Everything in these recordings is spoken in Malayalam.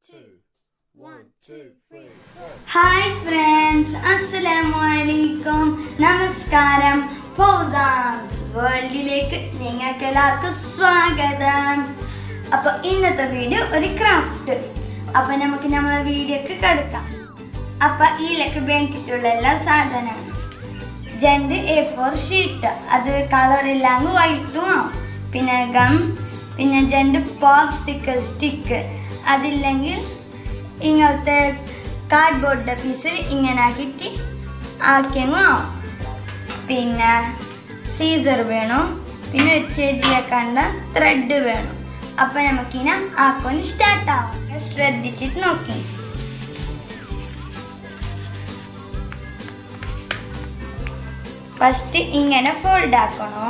two. One, two, three, four. Hi friends അസ്സലാമു അലൈക്കും നമസ്കാരം ഫൗസാൻസ് വേൾഡിലേക്ക് നിങ്ങൾക്ക് എല്ലാവർക്കും സ്വാഗതം അപ്പൊ ഇന്നത്തെ വീഡിയോ ഒരു ക്രാഫ്റ്റ് അപ്പൊ നമുക്ക് നമ്മളെ വീഡിയോക്ക് കിടക്കാം അപ്പൊ ഇതിലേക്ക് വേണ്ടിയിട്ടുള്ള എല്ലാ സാധനങ്ങളും രണ്ട് എ ഫോർ ഷീറ്റ് അത് കളർ ഇല്ലാങ്ക് വൈറ്റും ആവും പിന്നെ ഗം പിന്നെ രണ്ട് പോപ്പ് സ്റ്റിക്കർ സ്റ്റിക്ക് അതില്ലെങ്കിൽ ഇങ്ങനത്തെ കാർഡ്ബോർഡിൻ്റെ പീസ് ഇങ്ങനെ ആക്കിയിട്ട് ആക്കിയങ്ങും ആവും പിന്നെ സീസർ വേണം പിന്നെ ഒരു ചെറിയ കണ്ട ത്രെഡ് വേണം അപ്പം നമുക്കിങ്ങനെ ആക്കാൻ സ്റ്റാർട്ട് ആവാം ശ്രദ്ധിച്ചിട്ട് നോക്കി ഫസ്റ്റ് ഇങ്ങനെ ഫോൾഡ് ആക്കണോ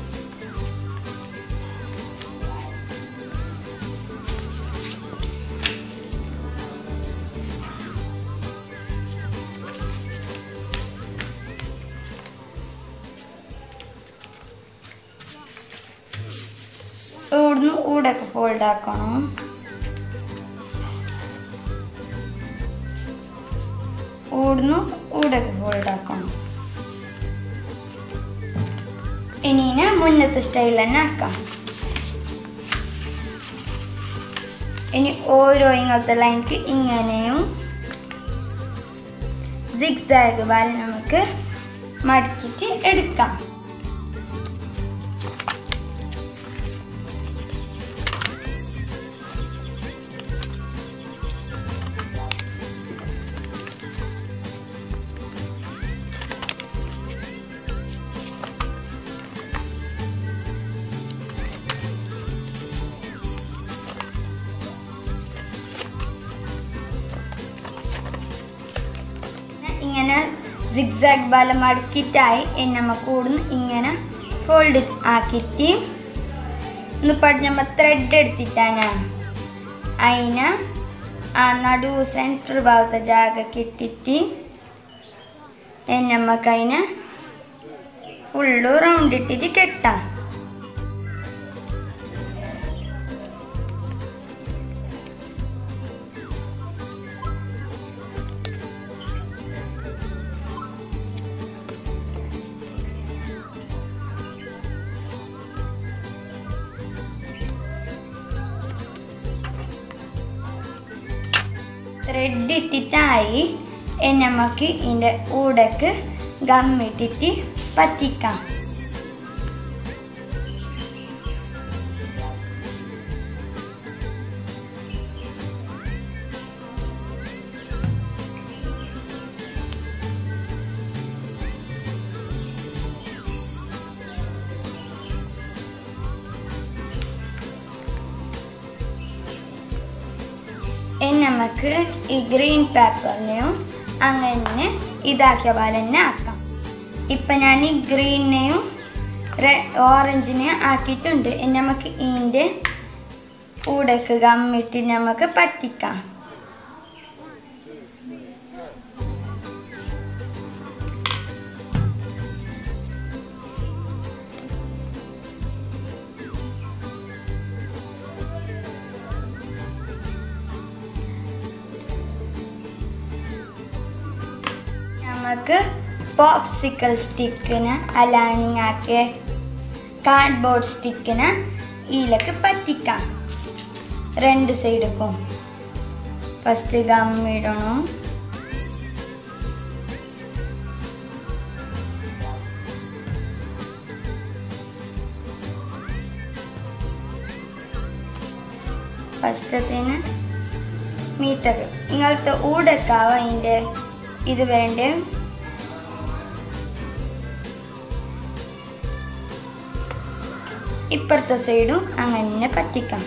ഇവിടുന്ന് ഊടൊക്കെ ഫോൾഡ് ആക്കണം ഊടുന്നു ഊടൊക്കെ ഫോൾഡ് ആക്കണം ഇനി മുന്നത്തെ സ്റ്റൈൽ തന്നെ ആക്കാം ഇനി ഓരോ ഇങ്ങനത്തെ ലൈൻക്ക് ഇങ്ങനെയും സിക്സാഗ് വാൽ നമുക്ക് മടക്കിയിട്ട് എടുക്കാം ഇങ്ങനെ സിഗ്സാഗ് ബാല മടക്കിയിട്ടായി ഇനി നമുക്ക് കൂടുന്ന് ഇങ്ങനെ ഫോൾഡ് ആക്കിയിട്ട് ഇന്നിപ്പോൾ നമ്മൾ ത്രെഡ് എടുത്തിട്ടാണ് അതിനെ ആ നടു സെൻറ്റർ ഭാഗത്തെ ജാഗക്ക് ഇട്ടിട്ട് ഇനി നമുക്ക് അതിനെ ഫുള്ള് റൗണ്ട് ഇട്ടിട്ട് കെട്ടാം ത്രെഡ് ഇട്ടിട്ടായി ഇനി നമുക്ക് ഇതിൻ്റെ ഊടക്ക് ഗമ്മിട്ടിട്ട് പറ്റിക്കാം ഇനി നമുക്ക് ഈ ഗ്രീൻ പേപ്പറിനെയും അങ്ങനെ ഇതാക്കിയ പോലെ തന്നെ ആക്കാം ഇപ്പം ഞാൻ ഈ ഗ്രീനെയും ഓറഞ്ചിനെയും ആക്കിയിട്ടുണ്ട് ഇനി നമുക്ക് ഇതിൻ്റെ കൂടക്ക് ഗമ്മിട്ട് നമുക്ക് പറ്റിക്കാം നമുക്ക് പോപ്സിക്കൽ സ്റ്റിക്കിന് അലൈനിങ് ആക്കിയ കാർഡ്ബോർഡ് സ്റ്റിക്കിന് ഇതിലേക്ക് പറ്റിക്കാം രണ്ട് സൈഡിക്കും ഫസ്റ്റ് ഗം ഇടണം ഫസ്റ്റത്തിന് മീറ്റർ ഇങ്ങനത്തെ ഊടക്കാവ അതിൻ്റെ ഇത് വേണ്ടേ ഇപ്പുറത്തെ സൈഡും അങ്ങനെ പറ്റിക്കാം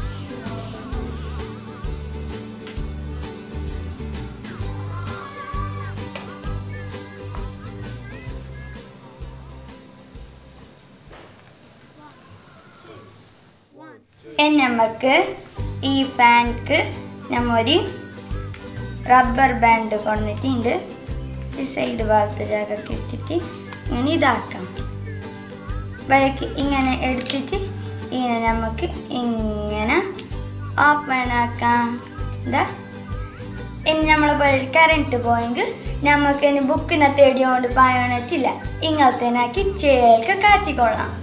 One, two. ഇനി നമുക്ക് ഈ പാൻക്ക് നമ്മ ഒരു റബ്ബർ ബാൻഡ് കൊണ്ടിട്ടുണ്ട് ഈ സൈഡ് ഭാഗത്ത് ജാഗൊക്കെ ഇട്ടിട്ട് ഇങ്ങനെ ഇതാക്കാം വരക്ക് ഇങ്ങനെ എടുത്തിട്ട് ഇങ്ങനെ നമുക്ക് ഇങ്ങനെ ഓപ്പൺ ആക്കാം എന്താ ഇനി നമ്മളെ പോലെ കറണ്ട് പോയെങ്കിൽ നമുക്ക് ഇനി ബുക്കിനെ തേടിയോണ്ട് പായണത്തില്ല ഇങ്ങനത്തേനാക്കി ചേൽക്ക് കാറ്റിക്കൊള്ളാം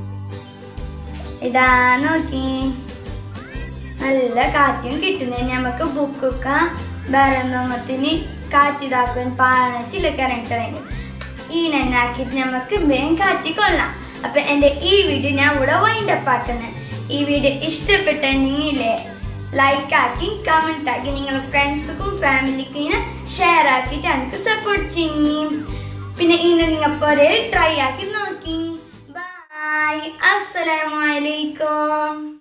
ഇതാ നോക്കി നല്ല കാറ്റും കിട്ടുന്നതിന് നമുക്ക് ബുക്കൊക്കെ വേറൊന്നത്തിന് കാറ്റിതാക്കാൻ പായണത്തില്ല കറണ്ട് വേണ്ടി ഈ നന്നാക്കിയിട്ട് നമുക്ക് വേഗം കാറ്റിക്കൊള്ളാം അപ്പൊ എന്റെ ഈ വീഡിയോ ഞാൻ ഇവിടെ വൈൻഡപ്പ് ആക്കുന്നത് ഈ വീഡിയോ ഇഷ്ടപ്പെട്ടെങ്കിലേ ലൈക്ക് ആക്കി കമന്റ് ആക്കി നിങ്ങളുടെ ഫ്രണ്ട്സിനും ഫാമിലിക്കും ഇങ്ങനെ ഷെയർ ആക്കിയിട്ട് എനിക്ക് സപ്പോർട്ട് ചെയ്യും പിന്നെ ഇന്ന് നിങ്ങൾ പോലെ ട്രൈ ആക്കി നോക്കി ബൈ അസ്സലാമലൈക്കും